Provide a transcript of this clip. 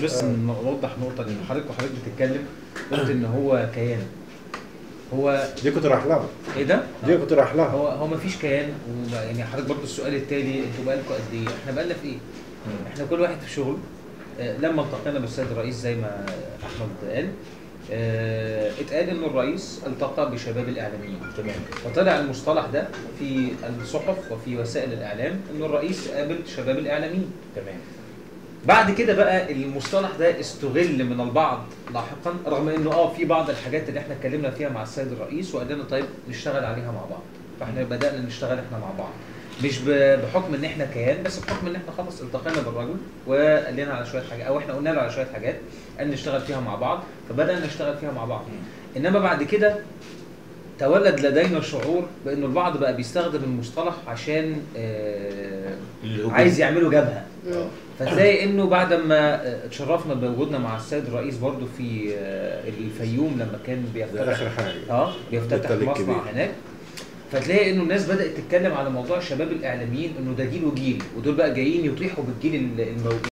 بس نوضح نقطه لان حضرتك وحضرتك بتتكلم قلت ان هو كيان هو دي كتر احلام ايه ده؟ دي كتر احلام هو هو ما فيش كيان وما- يعني حضرتك برضه السؤال التالي انتوا بقالكم قد ايه؟ احنا بقالنا في ايه؟ احنا كل واحد في شغل آه، لما التقينا بالسيد الرئيس زي ما احمد قال آه، اتقال انه الرئيس التقى بشباب الاعلاميين تمام فطلع المصطلح ده في الصحف وفي وسائل الاعلام انه الرئيس قابل شباب الاعلاميين تمام بعد كده بقى المصطلح ده استغل من البعض لاحقا رغم انه اه في بعض الحاجات اللي احنا اتكلمنا فيها مع السيد الرئيس وقال لنا طيب نشتغل عليها مع بعض فاحنا بدانا نشتغل احنا مع بعض مش ب- بحكم ان احنا كيان بس بحكم ان احنا خلاص التقينا بالرجل وقال لنا على شويه حاجات او احنا قلنا له على شويه حاجات قال نشتغل فيها مع بعض فبدانا نشتغل فيها مع بعض انما بعد كده تولد لدينا شعور بانه البعض بقى بيستخدم المصطلح عشان آه الهجوم. عايز يعملوا جبهه آه. فتلاقي انه بعد ما آه، اتشرفنا بوجودنا مع السيد الرئيس برضو في آه، الفيوم لما كان ده بيفتتح اخر حاجه اه بيفتتح بالتالي مصنع الكبير. هناك فتلاقي انه الناس بدات تتكلم على موضوع الشباب الاعلاميين انه ده جيل وجيل ودول بقى جايين يطيحوا بالجيل الموجود